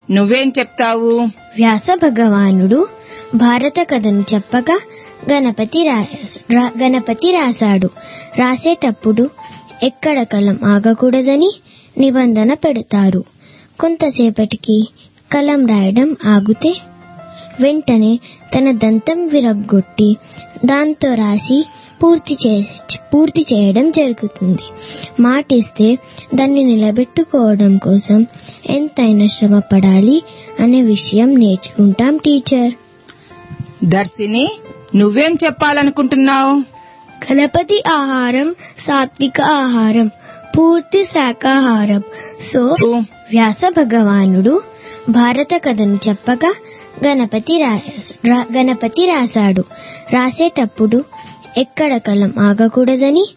నువ్వేం చెప్తావు వ్యాస భగవానుడు భారత కథను చెప్పగా గణపతి రా రా- గణపతి రాశాడు రాసేటప్పుడు ఎక్కడ కలం ఆగకూడదని నిబంధన పెడతారు కొంతసేపటికి కలం రాయడం ఆగితే వెంటనే తన దంతం విరగ్గొట్టి దాంతో రాసి పూర్తి చే పూర్తి చేయడం జరుగుతుంది మాటిస్తే దాన్ని నిలబెట్టుకోవడం కోసం ఎంతైనా శ్రమ పడాలి అనే విషయం నేర్చుకుంటాం టీచర్ దర్శిని నువ్వేం చెప్పాలనుకుంటున్నావు గణపతి ఆహారం సాత్విక ఆహారం పూర్తి శాకాహారం సో వ్యాస భగవానుడు భారత కథను చెప్పగా గణపతి రా- రా- గణపతి రాశాడు రాసేటప్పుడు ఎక్కడ కలం ఆగకూడదని